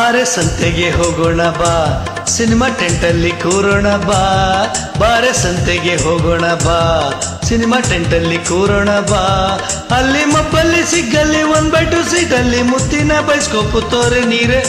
ಬಾರೆ ಸಂತೆಗೆ ಹೋಗೋಣ ಬಾ ಸಿನಿಮಾ ಟೆಂಟಲ್ಲಿ ಕೂರೋಣ ಬಾ ಬಾರೆ ಸಂತೆಗೆ ಹೋಗೋಣ ಬಾ ಸಿನಿಮಾ ಟೆಂಟಲ್ಲಿ ಕೂರೋಣ ಬಾ ಅಲ್ಲಿ ಮಬ್ಬಲ್ಲಿ ಸಿಗ್ಗಲ್ಲಿ ಒಂದ್ ಬೈ ಟು ಸೀಟಲ್ಲಿ ಮುತ್ತಿನ ಬೈಸ್ಕೋಪು ತೋರೆ ನೀರೆ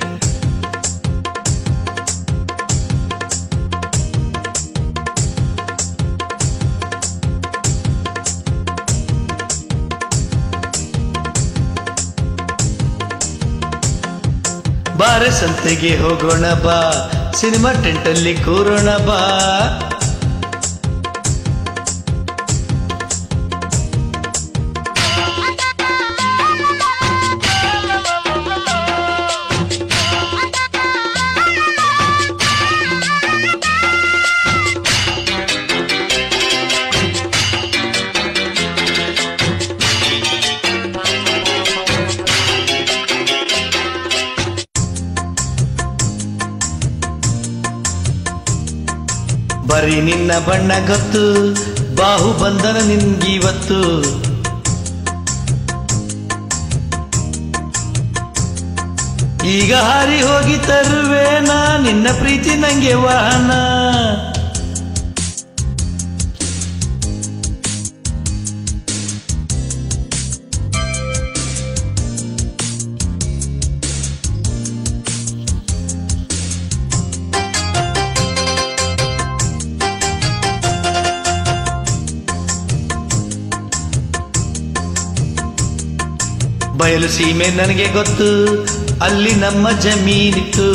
ಬಾರೆ ಸಂತೆಗೆ ಹೋಗೋಣ ಬಾ ಸಿನಿಮಾ ಟೆಂಟಲ್ಲಿ ಕೂರೋಣ ಬಾ ಬರೀ ನಿನ್ನ ಬಣ್ಣ ಗೊತ್ತು ಬಾಹು ಬಂಧನ ನಿನ್ಗಿವತ್ತು ಈಗ ಹಾರಿ ಹೋಗಿ ತರುವೇನಾ ನಿನ್ನ ಪ್ರೀತಿ ನಂಗೆ ವಾಹನ ಬಯಲು ಸೀಮೆ ನನಗೆ ಗೊತ್ತು ಅಲ್ಲಿ ನಮ್ಮ ಜಮೀನಿತ್ತು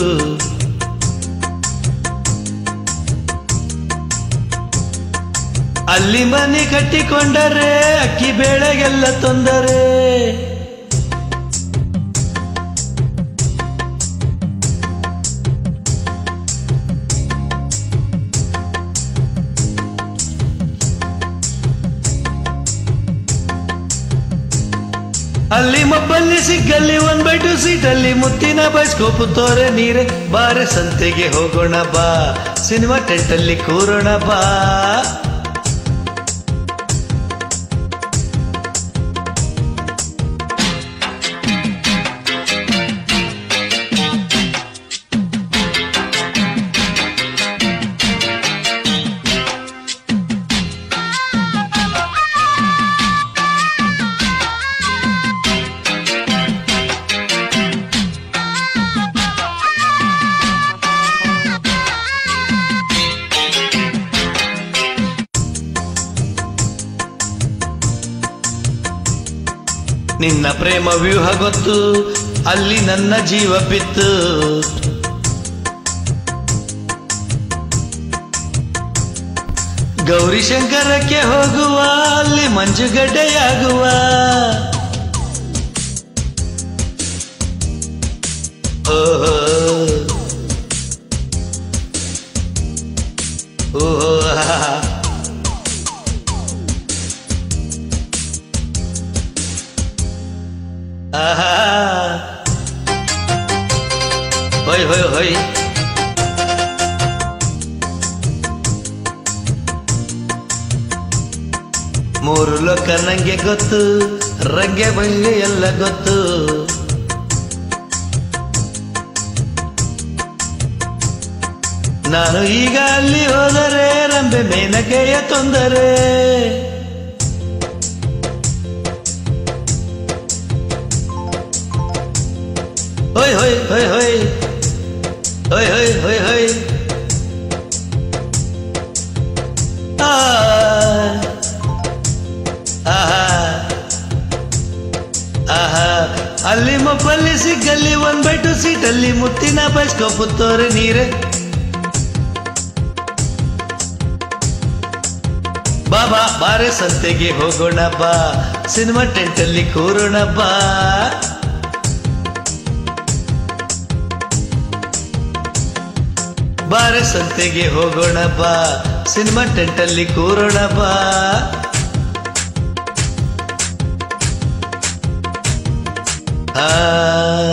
ಅಲ್ಲಿ ಮನೆ ಕಟ್ಟಿಕೊಂಡರೆ ಅಕ್ಕಿ ಬೇಳೆಗೆಲ್ಲ ತೊಂದರೆ ಅಲ್ಲಿ ಮಬ್ಬಲ್ಲಿ ಸಿಗ್ಗಲ್ಲಿ ಒಂದ್ ಬೈ ಟು ಸೀಟಲ್ಲಿ ಮುತ್ತಿನ ಬೈಸ್ಕೋಪು ತೋರೆ ನೀರೆ ಬಾರೆ ಸಂತೆಗೆ ಹೋಗೋಣ ಬಾ ಸಿನಿಮಾ ಟೆಂಟಲ್ಲಿ ಕೂರೋಣ ಬಾ ನಿನ್ನ ಪ್ರೇಮ ವ್ಯೂಹ ಗೊತ್ತು ಅಲ್ಲಿ ನನ್ನ ಜೀವ ಬಿತ್ತು ಗೌರಿ ಶಂಕರಕ್ಕೆ ಹೋಗುವ ಅಲ್ಲಿ ಮಂಜುಗಡ್ಡೆಯಾಗುವ ಓಹೋ ಓಹೋ ಆಹಾ ಹೊಯ್ ಹೊಯ್ ಹೊಯ್ ಮೂರು ಲೋಕ ನಂಗೆ ಗೊತ್ತು ರಂಗೆ ಬಂಗೆ ಎಲ್ಲ ಗೊತ್ತು ನಾನು ಈಗ ಅಲ್ಲಿ ಹೋದರೆ ರಂಬೆ ಮೇನಕೆಯ ತೊಂದರೆ ಹೊಯ್ ಹೊಯ್ ಹೊಯ್ ಹೊಯ್ ಹೊಯ್ ಹೊಯ್ ಹೊಯ್ ಹೊಯ್ ಆ ಆಹಾ ಆಹಾ ಅಲ್ಲಿ ಮಬ್ಬಲ್ಲಿ ಸಿಗ್ಗಲ್ಲಿ ಒಂದ್ ಬೈ ಟು ಸೀಟಲ್ಲಿ ಮುತ್ತಿನ ಬೈಸ್ಕೋಪು ತೋರೆ ನೀರೆ ಬಾಬಾ ಬಾರೆ ಸಂತೆಗೆ ಹೋಗೋಣ ಬಾ ಸಿನಿಮಾ ಟೆಂಟಲ್ಲಿ ಕೂರೋಣ ಬಾ ಬಾರೆ ಸಂತೆಗೆ ಹೋಗೋಣ ಬಾ ಸಿನಿಮಾ ಟೆಂಟಲ್ಲಿ ಕೂರೋಣ ಬಾ ಆ